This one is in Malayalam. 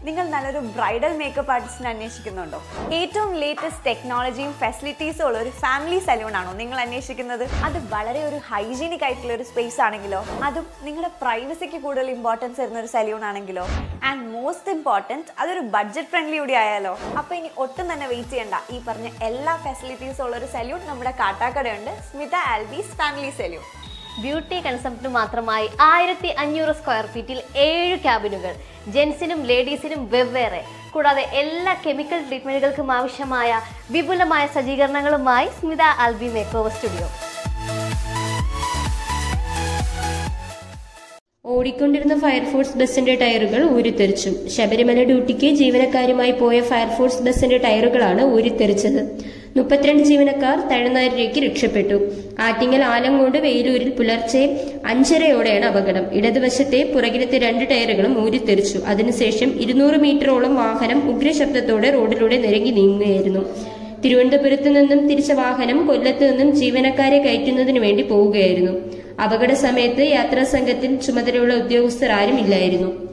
നിങ്ങൾ നല്ലൊരു ബ്രൈഡൽ മേക്കപ്പ് ആർട്ടിസ്റ്റിനെ അന്വേഷിക്കുന്നുണ്ടോ ഏറ്റവും ലേറ്റസ്റ്റ് ടെക്നോളജിയും ഫെസിലിറ്റീസും ഉള്ള ഒരു ഫാമിലി സലൂൺ ആണോ നിങ്ങൾ അന്വേഷിക്കുന്നത് അത് വളരെ ഒരു ഹൈജീനിക് ആയിട്ടുള്ള ഒരു സ്പേസ് ആണെങ്കിലോ അതും നിങ്ങളുടെ പ്രൈവസിക്ക് കൂടുതൽ ഇമ്പോർട്ടൻസ് തരുന്ന ഒരു സലൂൺ ആണെങ്കിലോ ആൻഡ് മോസ്റ്റ് ഇമ്പോർട്ടൻറ്റ് അതൊരു ബഡ്ജറ്റ് ഫ്രണ്ട്ലി കൂടി ആയാലോ അപ്പോൾ ഇനി ഒട്ടും തന്നെ വെയിറ്റ് ചെയ്യണ്ട ഈ പറഞ്ഞ എല്ലാ ഫെസിലിറ്റീസും ഉള്ള ഒരു സലൂൺ നമ്മുടെ കാട്ടാക്കടയുണ്ട് Smitha Albees family salon beauty concept മാത്രമായി ആയിരത്തി അഞ്ഞൂറ് സ്ക്വയർ ഫീറ്റിൽ ഏഴ് ക്യാബിനുകൾ ജെൻസിനും ലേഡീസിനും വെവ്വേറെ കൂടാതെ എല്ലാ കെമിക്കൽ ട്രീറ്റ്മെന്റുകൾക്കും ആവശ്യമായ വിപുലമായ സജ്ജീകരണങ്ങളുമായി സ്മിത ആൽബി മേക്കോവർ സ്റ്റുഡിയോ ഓടിക്കൊണ്ടിരുന്ന ഫയർഫോഴ്സ് ബസിന്റെ ടയറുകൾ ഊരിത്തെറിച്ചു ശബരിമല ഡ്യൂട്ടിക്ക് ജീവനക്കാരുമായി പോയ ഫയർഫോഴ്സ് ബസിന്റെ ടയറുകളാണ് ഊരിത്തെറിച്ചത് മുപ്പത്തിരണ്ട് ജീവനക്കാർ തഴനാരിലേക്ക് രക്ഷപ്പെട്ടു ആറ്റിങ്ങൽ ആലങ്കോട് വെയിലൂരിൽ പുലർച്ചെ അഞ്ചരയോടെയാണ് അപകടം ഇടതുവശത്തെ പുറകിലത്തെ രണ്ട് ടയറുകളും ഊരിത്തെറിച്ചു അതിനുശേഷം ഇരുന്നൂറ് മീറ്ററോളം വാഹനം ഉഗ്രശബ്ദത്തോടെ റോഡിലൂടെ നിരങ്ങി നീങ്ങുകയായിരുന്നു തിരുവനന്തപുരത്ത് നിന്നും തിരിച്ച വാഹനം കൊല്ലത്ത് നിന്നും ജീവനക്കാരെ കയറ്റുന്നതിനു വേണ്ടി പോവുകയായിരുന്നു അപകട സമയത്ത് യാത്രാ സംഘത്തിൽ ചുമതലയുള്ള ഉദ്യോഗസ്ഥർ ആരും ഇല്ലായിരുന്നു